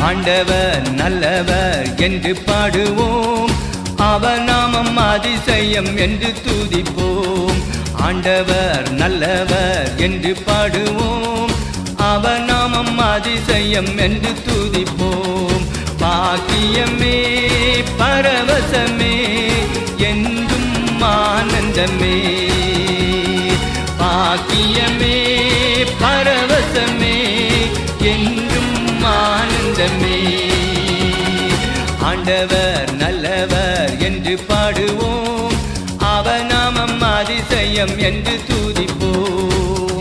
ஆண்டவர் நல்லவர் என்று பாடுவோம் அவர் நாமம் அதிசயம் என்று துதிப்போம் ஆண்டவர் நல்லவர் என்று பாடுவோம் அவர் நாமம் அதிசயம் என்று துதிப்போம் பாக்கியமே பரவசமே என்றும் ஆனந்தமே பாக்கியமே பரவசமே என்றும் ஆனந்தமே ஆண்டவர் நல்லவர் என்று பாடுவோம் அவர் நாமம் அதிசயம் என்று துதிப்போம்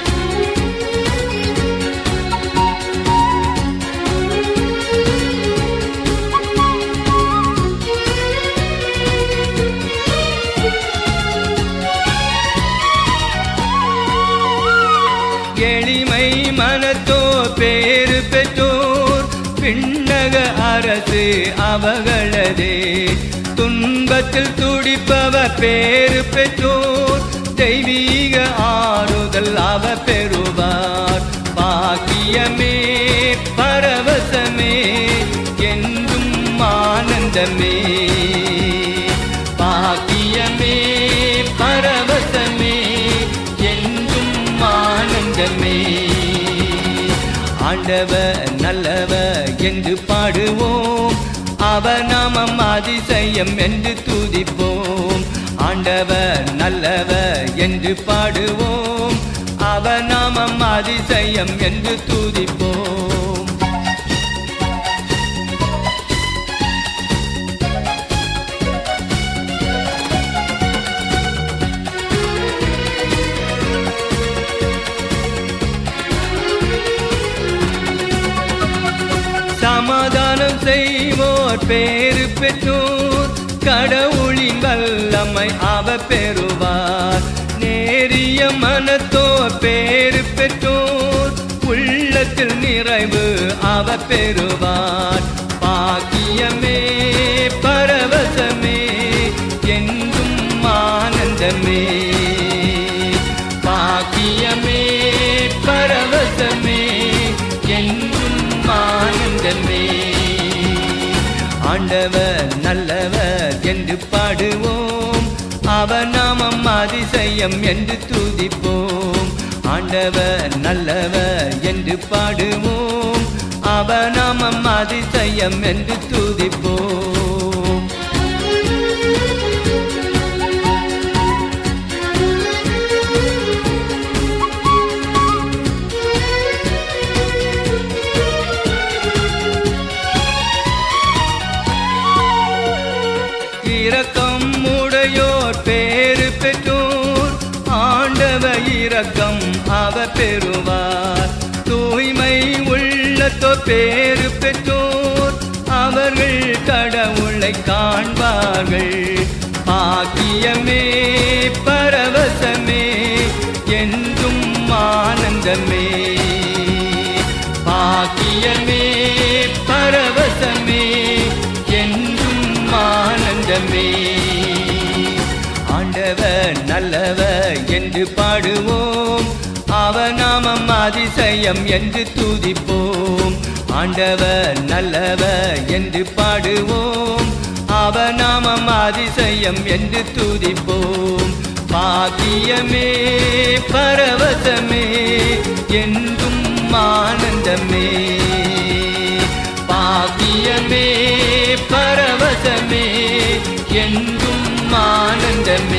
எளிமை மனத்தோ பேரு பெற்றோர் பின்னக அரசு அவகளதே துன்பத்தில் துடிப்பவர் பேரு பெற்றோர் தெய்வீக ஆறுதல் அவ பெறுவார் பாக்கியமே பரவசமே என்றும் ஆனந்தமே பாக்கியமே பரவசமே என்றும் ஆனந்தமே ஆண்டவர் நல்லவர் என்று பாடுவோம் அவர் நாமம் அதிசயம் என்று துதிப்போம் ஆண்டவர் நல்லவர் என்று பாடுவோம் அவர் நாமம் அதிசயம் என்று துதிப்போம் சமாதானம் செய்வோர் பேரு பெற்றோர் கடவுளின் வல்லமை அவ பெறுவார் நேரிய மனத்தோர் பேரு பெற்றோர் உள்ளத்தில் நிறைவு அவ பெறுவார் பாக்கியமே பரவசமே என்றும் ஆனந்தமே பாக்கியமே பரவசமே என்றும் ஆனந்தமே ஆண்டவர் நல்லவர் என்று பாடுவோம் அவர் நாமம் அதிசயம் என்று துதிப்போம் ஆண்டவர் நல்லவர் என்று பாடுவோம் அவர் நாமம் அதிசயம் என்று துதிப்போம் இரக்கம் உடையோர் பேரு பெற்றோர் ஆண்டவ இரக்கம் அவ பெறுவார் தூய்மை உள்ளத்தோர் பேரு பெற்றோர் அவர்கள் கடவுளை காண்பார்கள் பாக்கியமே பரவசமே என்றும் ஆனந்தமே பாக்கியமே பரவசமே என்றும் ஆனந்தமே ஆண்டவர் நல்லவர் என்று பாடுவோம் அவர் நாமம் அதிசயம் என்று துதிப்போம் ஆண்டவர் நல்லவர் என்று பாடுவோம் அவர் நாமம் அதிசயம் என்று துதிப்போம் பாக்கியமே பரவசமே என்றும் ஆனந்தமே பாக்கியமே பரவசமே என்றும் ஆனந்தமே